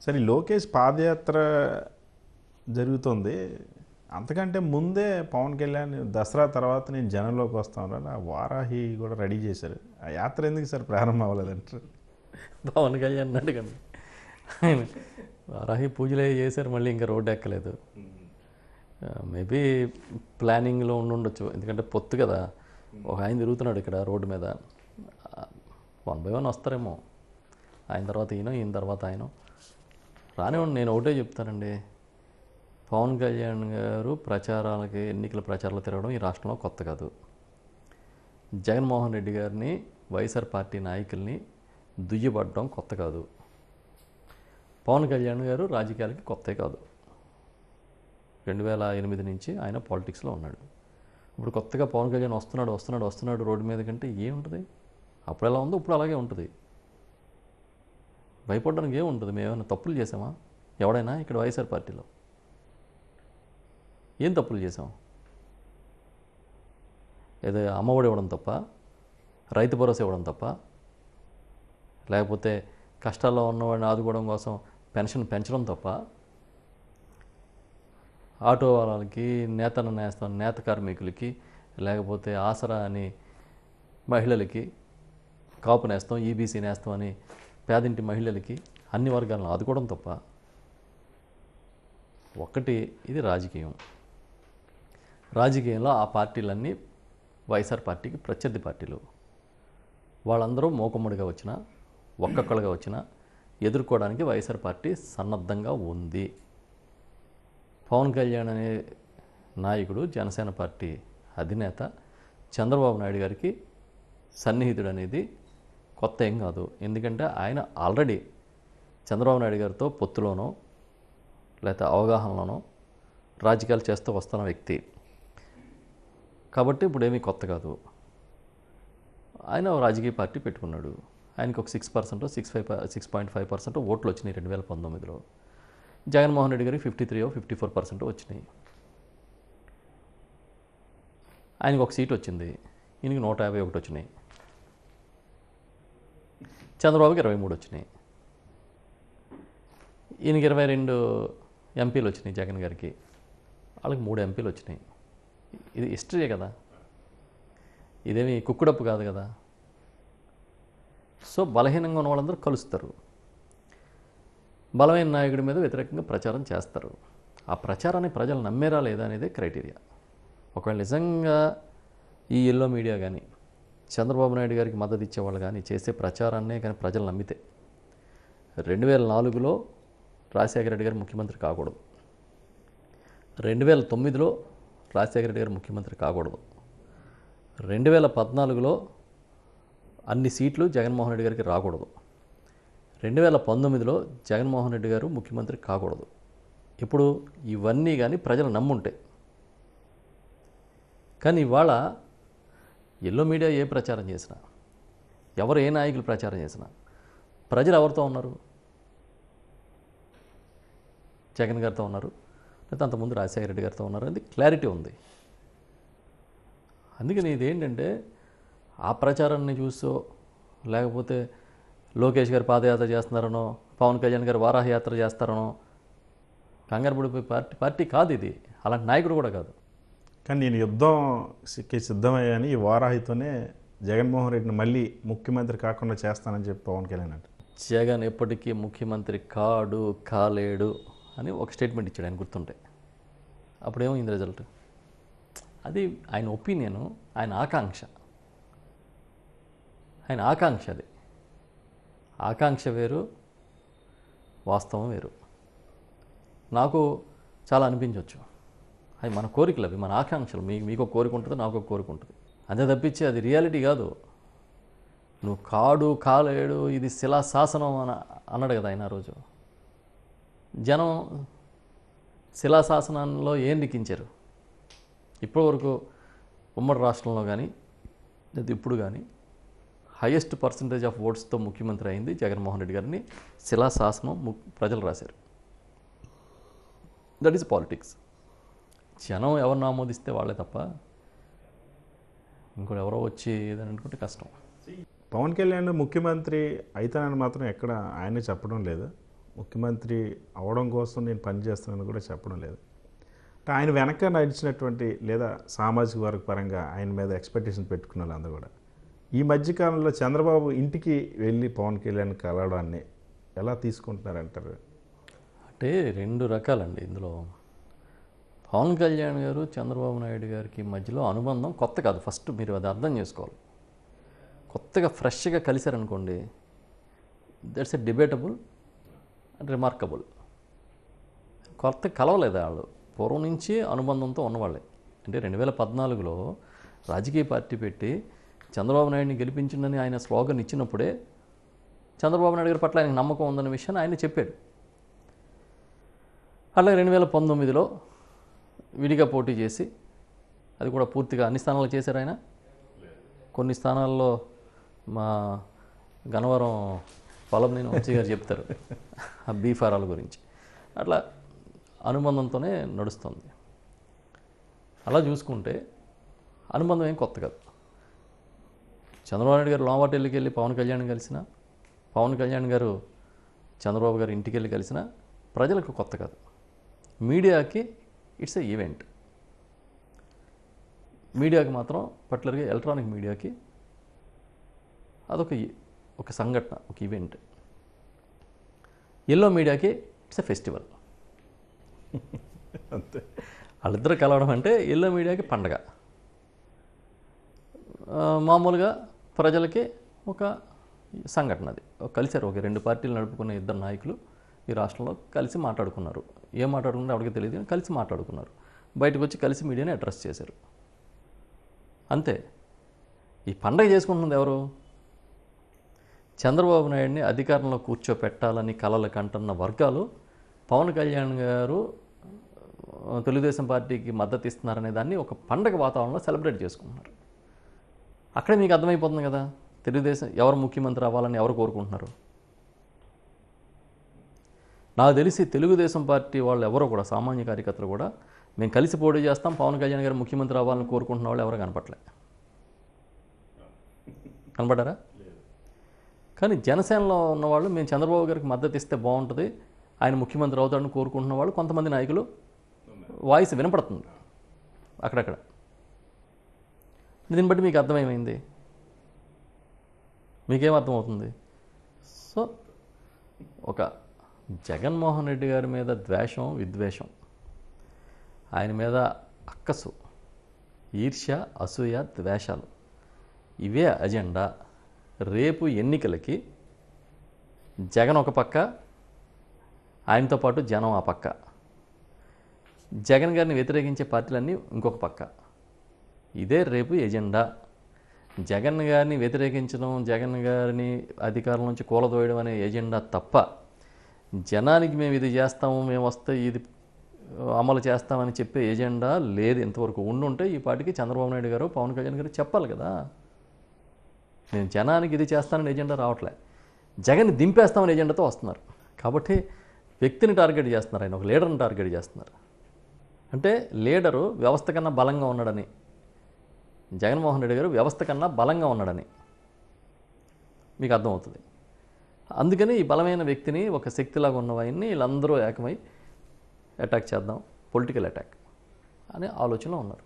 సరే ఈ లోకేష్ పాదయాత్ర జరుగుతుంది అంతకంటే ముందే పవన్ కళ్యాణ్ దసరా తర్వాత నేను జనంలోకి వస్తాను ఆ వారాహి కూడా రెడీ చేశారు ఆ యాత్ర ఎందుకు సార్ ప్రారంభం అవ్వలేదంటారు పవన్ కళ్యాణ్ అడగండి ఆయన వారాహి పూజలు అవి చేశారు మళ్ళీ ఇంకా రోడ్డు ఎక్కలేదు మేబీ ప్లానింగ్లో ఉండుండొచ్చు ఎందుకంటే పొత్తు కదా ఒక ఆయన తిరుగుతున్నాడు ఇక్కడ రోడ్డు మీద వన్ బై వన్ వస్తారేమో ఆయన తర్వాత ఈయన ఈయన తర్వాత ఆయన రానివ్వండి నేను ఒకటే చెప్తానండి పవన్ కళ్యాణ్ గారు ప్రచారాలకి ఎన్నికల ప్రచారాలు తిరగడం ఈ రాష్ట్రంలో కొత్త కాదు జగన్మోహన్ రెడ్డి గారిని వైఎస్ఆర్ పార్టీ నాయకుల్ని దుయ్యబడడం కొత్త కాదు పవన్ కళ్యాణ్ గారు రాజకీయాలకి కొత్త కాదు రెండు వేల ఎనిమిది నుంచి ఆయన పాలిటిక్స్లో ఉన్నాడు ఇప్పుడు కొత్తగా పవన్ కళ్యాణ్ వస్తున్నాడు వస్తున్నాడు వస్తున్నాడు రోడ్డు మీద కంటే ఏముంటుంది అప్పుడు ఎలా ఉందో ఇప్పుడు అలాగే ఉంటుంది భయపడడానికి ఏముంటుంది మేము ఏమైనా తప్పులు చేసామా ఎవడైనా ఇక్కడ వైఎస్ఆర్ పార్టీలో ఏం తప్పులు చేసాం ఏదో అమ్మఒడి ఇవ్వడం తప్ప రైతు భరోసా ఇవ్వడం తప్ప లేకపోతే కష్టాల్లో ఉన్నవాడిని ఆదుకోవడం కోసం పెన్షన్ పెంచడం తప్ప ఆటో వాళ్ళకి నేతన నేస్తం నేత కార్మికులకి లేకపోతే ఆసరా అని మహిళలకి కాపు నేస్తం ఈబీసీ నేస్తం అని పేదింటి మహిళలకి అన్ని వర్గాలను ఆదుకోవడం తప్ప ఒకటి ఇది రాజకీయం రాజకీయంలో ఆ పార్టీలన్నీ వైఎస్ఆర్ పార్టీకి ప్రత్యర్థి పార్టీలు వాళ్ళందరూ మూకమ్మడిగా వచ్చిన ఒక్కొక్కలుగా వచ్చిన ఎదుర్కోవడానికి వైఎస్ఆర్ పార్టీ సన్నద్ధంగా ఉంది పవన్ కళ్యాణ్ అనే నాయకుడు జనసేన పార్టీ అధినేత చంద్రబాబు నాయుడు గారికి సన్నిహితుడు అనేది కొత్త ఏం కాదు ఎందుకంటే ఆయన ఆల్రెడీ చంద్రబాబు నాయుడు గారితో పొత్తులోనో లేకపోతే అవగాహనలోనో రాజకీయాలు చేస్తూ వస్తున్న వ్యక్తి కాబట్టి ఇప్పుడు ఏమీ కొత్త కాదు ఆయన ఓ రాజకీయ పార్టీ పెట్టుకున్నాడు ఆయనకు ఒక six percent six five six point five percent ఓట్లు వచ్చినాయి రెండు వేల పంతొమ్మిదిలో జగన్మోహన్ రెడ్డి గారికి fifty three fifty four percent వచ్చినాయి ఆయనకు ఒక సీట్ వచ్చింది ఈయనకి నూట యాభై ఒకటి వచ్చినాయి చంద్రబాబుకి ఇరవై మూడు వచ్చినాయి ఈయనకి ఇరవై రెండు ఎంపీలు వచ్చినాయి జగన్ గారికి వాళ్ళకి మూడు ఎంపీలు వచ్చినాయి ఇది హిస్టరీయే కదా ఇదేమి కుక్కుడప్పు కాదు కదా సో బలహీనంగా ఉన్న వాళ్ళందరూ కలుస్తారు బలమైన నాయకుడి మీద వ్యతిరేకంగా ప్రచారం చేస్తారు ఆ ప్రచారాన్ని ప్రజలు నమ్మేరా లేదా అనేది క్రైటీరియా ఒకవేళ నిజంగా ఈ ఎల్లో మీడియా కానీ చంద్రబాబు నాయుడు గారికి మద్దతు ఇచ్చేవాళ్ళు కానీ చేసే ప్రచారాన్నే కానీ ప్రజలు నమ్మితే రెండు వేల నాలుగులో రాజశేఖర రెడ్డి గారు ముఖ్యమంత్రి కాకూడదు రెండు వేల తొమ్మిదిలో రాజశేఖర రెడ్డి గారు ముఖ్యమంత్రి కాకూడదు రెండు వేల పద్నాలుగులో అన్ని సీట్లు జగన్మోహన్ రెడ్డి గారికి రాకూడదు రెండు వేల పంతొమ్మిదిలో జగన్మోహన్ రెడ్డి గారు ముఖ్యమంత్రి కాకూడదు ఇప్పుడు ఇవన్నీ కానీ ప్రజలు నమ్ముంటాయి కానీ ఇవాళ ఎల్లో మీడియా ఏ ప్రచారం చేసినా ఎవరు ఏ నాయకులు ప్రచారం చేసినా ప్రజలు ఎవరితో ఉన్నారు జగన్ గారితో ఉన్నారు లేకపోతే అంతకుముందు రాజశేఖర రెడ్డి గారితో ఉన్నారు అనేది క్లారిటీ ఉంది అందుకని ఇదేంటంటే ఆ ప్రచారాన్ని చూసో లేకపోతే లోకేష్ గారు పాదయాత్ర చేస్తున్నారనో పవన్ కళ్యాణ్ గారు వారాహ యాత్ర చేస్తారనో కంగారు పడిపోయి పార్టీ పార్టీ కాదు ఇది అలాంటి నాయకుడు కూడా కాదు కానీ నేను యుద్ధంకి సిద్ధమయ్యాని ఈ వారాహితోనే జగన్మోహన్ రెడ్డిని మళ్ళీ ముఖ్యమంత్రి కాకుండా చేస్తానని చెప్పి పవన్ కళ్యాణ్ అంట జగన్ ఎప్పటికీ ముఖ్యమంత్రి కాడు కాలేడు అని ఒక స్టేట్మెంట్ ఇచ్చాడు ఆయన గుర్తుంటే అప్పుడేమైంది రిజల్ట్ అది ఆయన ఒపీనియను ఆయన ఆకాంక్ష ఆయన ఆకాంక్ష అది ఆకాంక్ష వేరు వాస్తవం వేరు నాకు చాలా అనిపించవచ్చు అవి మన కోరికలు అవి మన ఆకాంక్షలు మీ మీకు ఒక కోరిక ఉంటుంది నాకు ఒక కోరిక ఉంటుంది అంతే తప్పించి అది రియాలిటీ కాదు నువ్వు కాడు కాలేడు ఇది శిలాశాసనం అన అన్నాడు కదా ఆయన ఆ రోజు జనం శిలాశాసనంలో ఏం లిఖించారు ఇప్పటివరకు ఉమ్మడి రాష్ట్రంలో కానీ లేదా ఇప్పుడు కానీ హైయెస్ట్ పర్సంటేజ్ ఆఫ్ ఓట్స్తో ముఖ్యమంత్రి అయింది జగన్మోహన్ రెడ్డి గారిని శిలాశాసనం ము- ప్రజలు రాశారు దట్ ఈస్ పాలిటిక్స్ జనం ఎవరిని ఆమోదిస్తే వాళ్ళే తప్ప ఇంకోటి ఎవరో వచ్చి ఏదని అనుకుంటే కష్టం పవన్ కళ్యాణ్ ముఖ్యమంత్రి అయితానని మాత్రం ఎక్కడ ఆయన చెప్పడం లేదు ముఖ్యమంత్రి అవడం కోసం నేను పనిచేస్తున్నాను కూడా చెప్పడం లేదు అంటే ఆయన వెనక నడిచినటువంటి లేదా సామాజిక వర్గ పరంగా ఆయన మీద ఎక్స్పెక్టేషన్ పెట్టుకున్న వాళ్ళందరూ కూడా ఈ మధ్యకాలంలో చంద్రబాబు ఇంటికి వెళ్ళి పవన్ కళ్యాణ్ కలవడాన్ని ఎలా తీసుకుంటున్నారంటారు అంటే రెండు రకాలండి ఇందులో పవన్ కళ్యాణ్ గారు చంద్రబాబు నాయుడు గారికి మధ్యలో అనుబంధం కొత్త కాదు ఫస్ట్ మీరు అది అర్థం చేసుకోవాలి కొత్తగా ఫ్రెష్గా కలిశారనుకోండి that's a debatable and remarkable కొత్త కలవలేదు వాళ్ళు పూర్వం నుంచి అనుబంధంతో ఉన్నవాళ్ళే అంటే రెండు వేల పద్నాలుగులో రాజకీయ పార్టీ పెట్టి చంద్రబాబు నాయుడిని గెలిపించిందని ఆయన స్లోగన్ ఇచ్చినప్పుడే చంద్రబాబు నాయుడు గారి పట్ల ఆయనకు నమ్మకం ఉందన్న విషయాన్ని ఆయన చెప్పాడు అలాగే రెండు వేల పంతొమ్మిదిలో విడిగా పోటీ చేసి అది కూడా పూర్తిగా అన్ని స్థానాలు చేశారు ఆయన కొన్ని స్థానాల్లో మా గనవరం పొలంనేని వంశీ గారు చెప్తారు ఆ బీఫారాల గురించి అట్లా అనుబంధంతోనే నడుస్తుంది అలా చూసుకుంటే అనుబంధం ఏం కొత్త కాదు చంద్రబాబు నాయుడు గారు లోవాటెల్లికి వెళ్ళి పవన్ కళ్యాణ్ కలిసిన పవన్ కళ్యాణ్ గారు చంద్రబాబు గారు ఇంటికి వెళ్ళి కలిసిన ప్రజలకు కొత్త కాదు మీడియాకి ఇట్స్ ఎ ఈవెంట్ మీడియాకి మాత్రం పర్టికులర్గా ఎలక్ట్రానిక్ మీడియాకి అదొక ఈ- ఒక సంఘటన ఒక ఈవెంట్ ఎల్లో మీడియాకి ఇట్స్ ఎ ఫెస్టివల్ అంతే వాళ్ళిద్దరు కలవడం అంటే ఎల్లో మీడియాకి పండగ ఆ, మామూలుగా ప్రజలకి ఒక సంఘటన అది ఒక కలిశారు ఒక రెండు పార్టీలు నడుపుకున్న ఇద్దరు నాయకులు ఈ రాష్ట్రంలో కలిసి మాట్లాడుకున్నారు ఏం మాట్లాడుకున్నారో ఎవరికి తెలియదు కానీ కలిసి మాట్లాడుకున్నారు బయటకు వచ్చి కలిసి మీడియాని అడ్రస్ చేశారు అంతే ఈ పండగ చేసుకుంటుంది ఎవరు చంద్రబాబు నాయుడిని అధికారంలో కూర్చోపెట్టాలని కలలు కంటున్న వర్గాలు పవన్ కళ్యాణ్ గారు ఆ, తెలుగుదేశం పార్టీకి మద్దతు ఇస్తున్నారనే దాన్ని ఒక పండగ వాతావరణంలో సెలబ్రేట్ చేసుకుంటున్నారు అక్కడే మీకు అర్థమైపోతుంది కదా తెలుగుదేశం ఎవరు ముఖ్యమంత్రి అవ్వాలని ఎవరు కోరుకుంటున్నారు నాకు తెలిసి తెలుగుదేశం పార్టీ వాళ్ళు ఎవరో కూడా సామాన్య కార్యకర్తలు కూడా మేము కలిసి పోటీ చేస్తాం పవన్ కళ్యాణ్ గారు ముఖ్యమంత్రి అవ్వాలని కోరుకుంటున్న వాళ్ళు ఎవరు కనపట్లే కనపడ్డారా కానీ జనసేనలో ఉన్నవాళ్ళు మేము చంద్రబాబు గారికి మద్దతు ఇస్తే బాగుంటుంది ఆయన ముఖ్యమంత్రి అవుతాడని కోరుకుంటున్న వాళ్ళు కొంతమంది నాయకులు వాయిస్ వినపడుతుంది అక్కడక్కడ దీన్ని బట్టి మీకు అర్థమేమైంది మీకేం అర్థమవుతుంది సో ఒక జగన్మోహన్ రెడ్డి గారి మీద ద్వేషం విద్వేషం ఆయన మీద అక్కసు ఈర్ష్య అసూయ ద్వేషాలు ఇవే అజెండా రేపు ఎన్నికలకి జగన్ ఒక పక్క ఆయనతో పాటు జనం ఆ పక్క జగన్ గారిని వ్యతిరేకించే పార్టీలన్నీ ఇంకొక పక్క ఇదే రేపు ఎజెండా జగన్ గారిని వ్యతిరేకించడం జగన్ గారిని అధికారం నుంచి కూలదోయడం అనే ఎజెండా తప్ప జనానికి మేము ఇది చేస్తాము మేము వస్తే ఇది అమలు చేస్తామని చెప్పే ఎజెండా లేదు ఇంతవరకు ఉండుంటే ఈ పాటికి చంద్రబాబు నాయుడు గారు పవన్ కళ్యాణ్ గారు చెప్పాలి కదా నేను జనానికి ఇది చేస్తానని ఎజెండా రావట్లే జగన్ దింపేస్తామని ఎజెండాతో వస్తున్నారు కాబట్టి వ్యక్తిని టార్గెట్ చేస్తున్నారు ఆయన ఒక లీడర్ని టార్గెట్ చేస్తున్నారు అంటే లీడరు వ్యవస్థ కన్నా బలంగా ఉన్నాడని జగన్మోహన్ రెడ్డి గారు వ్యవస్థ కన్నా బలంగా ఉన్నాడని మీకు అర్థమవుతుంది అందుకని ఈ బలమైన వ్యక్తిని ఒక శక్తిలాగా ఉన్న వాయిని వీళ్ళందరూ ఏకమై అటాక్ చేద్దాం పొలిటికల్ అటాక్ అనే ఆలోచనలో ఉన్నారు